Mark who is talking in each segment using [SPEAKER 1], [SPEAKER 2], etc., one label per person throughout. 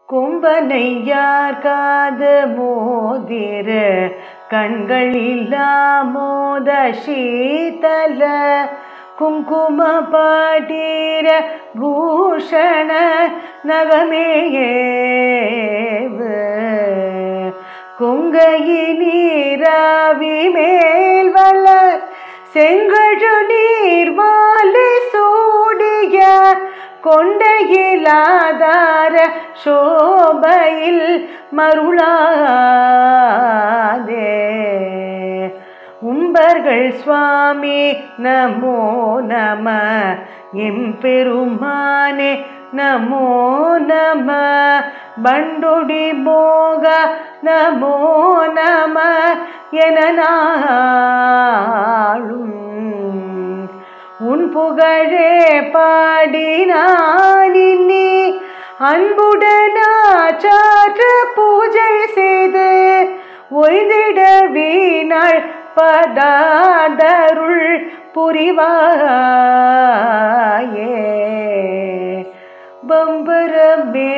[SPEAKER 1] கொம்பனை யார் காது மோதிர கண்களில்லா மோத சீதல குங்கும பாடீர பூஷண நகமேயேவு கொங்கையினீராவி மேல் வளர் செங்கழு நீர் மாலை சூடிய கொண்டையிலாதார சோபையில் மருளாதே உம்பர்கள் சுவாமி நமோ நம எம்பெருமானே நமோ நம பண்டுடி போக நமோ நம என நாளும் உன் புகழே பாடினானின்னி அன்புடனாச்சாற்ற பூஜை செய்து ஒய்திட வீணாள் பதாதருள் புரிவாயே பம்பரமே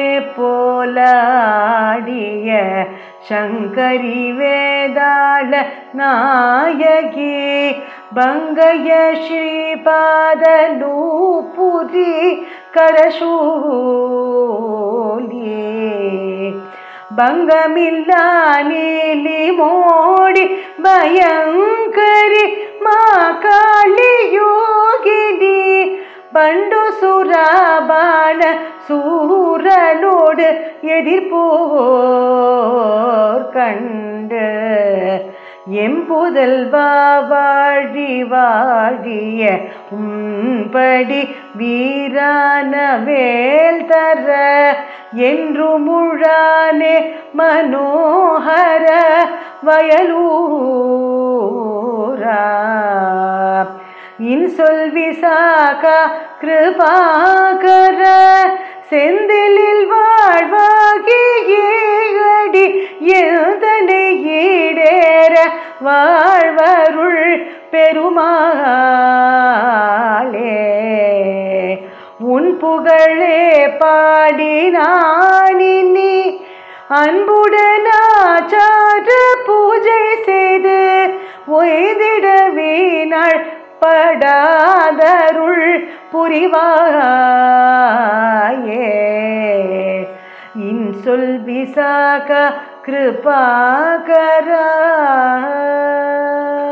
[SPEAKER 1] போலாடிய சங்கரி வேதாள நாயகி பங்கய ஸ்ரீபாத நூபுரி கரசூலி பங்கமில்லா நீலி மோடி பயங்கரி மா காளி யோகினி பண்டு சுராபான சூரனோடு எதிர்ப்போர் கண்டு எம்புதல்வா வாழி வாழிய உம்படி வீரான வேல் தர என்று முழானே மனோகர வயலூரா இன்சொல் விசாகா கிருபாகர செந்திலில் வாழ்வாகி ஏகடி எழுதனை ஈடேற வாழ்வருள் பெருமாளே உன் புகழே பாடினானினி அன்புடனாச்சார பூஜை செய்து ஒய்திட வீணாள் படாதருள் புரிவாயே இன்சொல் விசாக கிருபாகரா